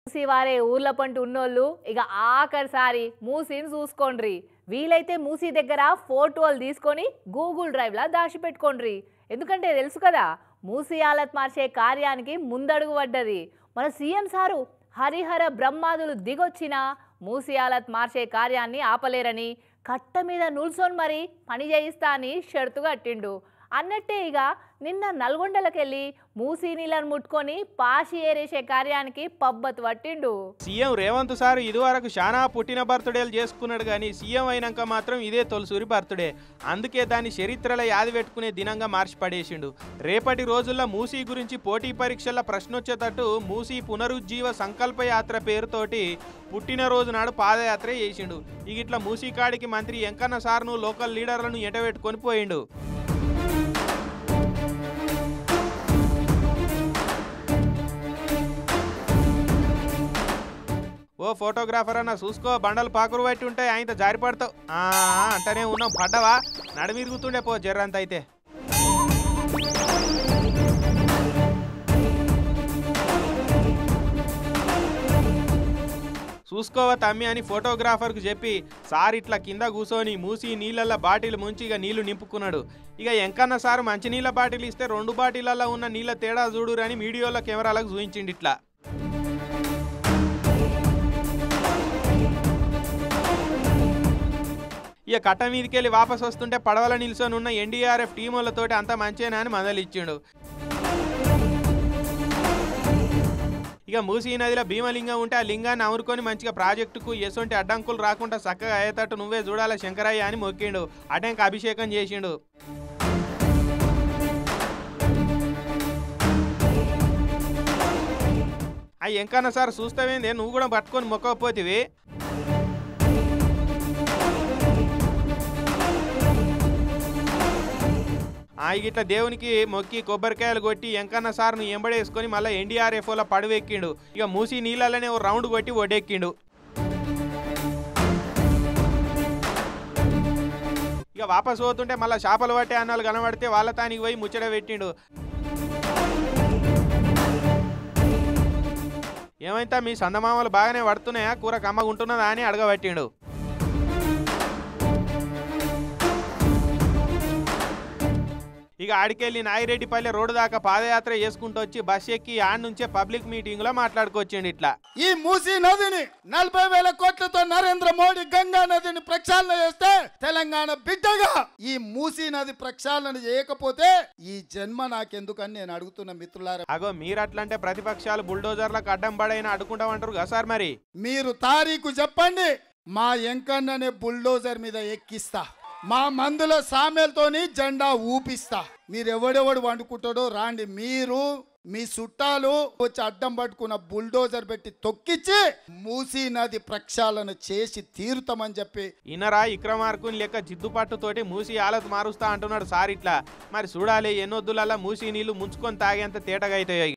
మూసి వారే ఊర్ల పంట ఉన్నోళ్ళు ఇక ఆఖరిసారి మూసిని చూసుకోండ్రి వీలైతే మూసి దగ్గర ఫోటోలు తీసుకొని గూగుల్ డ్రైవ్లా దాచిపెట్టుకోండ్రి ఎందుకంటే తెలుసు కదా మూసి హాలత్ మార్చే కార్యానికి ముందడుగు పడ్డది మన సీఎం సారు హరిహర బ్రహ్మాదులు దిగొచ్చినా మూసి హాలత్ మార్చే కార్యాన్ని ఆపలేరని కట్ట మీద నిల్సొని మరి పని చేయిస్తా అని షరతు కట్టిండు అన్నట్టే ఇక నిన్న నల్గొండలకెళ్ళి మూసీ నీళ్ళని ముట్టుకొని పాసి ఏరేసే కార్యానికి పబ్బత్ పట్టిండు సీఎం రేవంత్ సార్ ఇదివరకు చాలా పుట్టిన బర్త్డేలు చేసుకున్నాడు కానీ సీఎం అయినాక మాత్రం ఇదే తొలసూరి బర్త్డే అందుకే దాన్ని చరిత్రలో యాది పెట్టుకునే దినంగా మార్చి పడేసిండు రేపటి రోజుల్లో మూసీ గురించి పోటీ పరీక్షల ప్రశ్న వచ్చేటట్టు మూసీ పునరుజ్జీవ సంకల్ప యాత్ర పేరుతోటి పుట్టినరోజు నాడు పాదయాత్ర చేసిండు ఇక ఇట్లా మూసీ కాడికి మంత్రి వెంకన్న సార్ను లోకల్ లీడర్లను ఎంటబెట్టుకొని పోయిండు ఓ ఫోటోగ్రాఫర్ అన్న చూసుకో బండలు పాకురు పట్టి ఉంటాయి ఆయనతో జారిపడతావు ఆ, అంటనే ఉన్నాం పడ్డవా నడమిరుగుతుండే పో జర్రంత అయితే చూసుకోవా తమ్మి అని ఫోటోగ్రాఫర్కు చెప్పి సార్ ఇట్లా కింద కూర్చొని మూసి నీళ్ళల్లో బాటిల్ ముంచి ఇక నీళ్లు నింపుకున్నాడు ఇక ఎంకన్న సార్ మంచినీళ్ళ బాటిల్ ఇస్తే రెండు బాటిళ్ళల్లో ఉన్న నీళ్ళ తేడా చూడురని వీడియోలో కెమెరాలకు చూపించిండు ఇట్లా ఇక కట్ట మీదకి వెళ్ళి వాపస్ వస్తుంటే పడవల నిల్చొని ఉన్న ఎన్డీఆర్ఎఫ్ టీం వాళ్ళతోటి అంతా మంచేనా అని మందలు ఇచ్చిండు ఇక మూసీ నదిలో భీమలింగం ఉంటే ఆ లింగాన్ని అమురుకొని మంచిగా ప్రాజెక్టుకు ఎసొంటి అడ్డంకులు రాకుండా చక్కగా అయ్యేటట్టు నువ్వే చూడాల శంకరయ్య అని మొక్కిండు అటెంక అభిషేకం చేసిండు ఆ ఎంకన్న సార్ చూస్తావేంది నువ్వు కూడా పట్టుకొని మొక్కకపోతివి ఆ ఇట్లా దేవునికి మొక్కి కొబ్బరికాయలు కొట్టి ఎంకన్న సార్ను ఎంబడేసుకొని మళ్ళీ ఎన్డీఆర్ఎఫ్ఓలో పడవెక్కిండు ఇక మూసి నీళ్ళలోనే ఓ రౌండ్ కొట్టి ఒడెక్కిండు ఇక వాపస్ పోతుంటే మళ్ళీ చేపలు పట్టే అన్నాలు కనబడితే వాళ్ళ తానికి పోయి ముచ్చట పెట్టిండు ఏమైతే మీ సందమామలు బాగానే పడుతున్నాయా కూర కమ్మగా ఉంటున్నదా అని అడగబట్టిండు ఇక ఆడికెళ్ళి నాయిరెడ్డిపల్లె రోడ్డు దాకా పాదయాత్ర చేసుకుంటూ వచ్చి బస్ ఎక్కి ఆడ నుంచే పబ్లిక్ మీటింగ్ లో మాట్లాడుకొచ్చిండు ఇట్లా ఈ మూసీ నదిని నలభై వేల కోట్లతో నరేంద్ర మోడీ గంగా నదిని ప్రక్షాళన చేస్తే తెలంగాణ బిడ్డగా ఈ మూసీ నది ప్రక్షాళన చేయకపోతే ఈ జన్మ నాకెందుకని నేను అడుగుతున్న మిత్రులారా అగో మీరు అట్లంటే ప్రతిపక్షాలు బుల్డోజర్లకు అడ్డం పడైనా అడ్డుకుంటామంటారు కదా సార్ మరి మీరు తారీఖు చెప్పండి మా ఎంకన్ననే బుల్డోజర్ మీద ఎక్కిస్తా మా మందుల సామెలతోని జెండా ఊపిస్తా మీరు ఎవడెవడు వండుకుంటాడో రాండి మీరు మీ చుట్టాలు వచ్చి అడ్డం పట్టుకున్న బుల్డోజర్ పెట్టి తొక్కిచ్చి మూసీ నది ప్రక్షాళన చేసి తీరుతామని చెప్పి ఇన్నరా ఇక్రమార్కుని లెక్క జిద్దుపట్టుతోటి మూసి ఆలత మారుస్తా అంటున్నాడు సార్ ఇట్లా మరి చూడాలి ఎన్నొద్దులల్లా మూసి నీళ్లు ముంచుకొని తాగేంత తేటగా అవుతాయి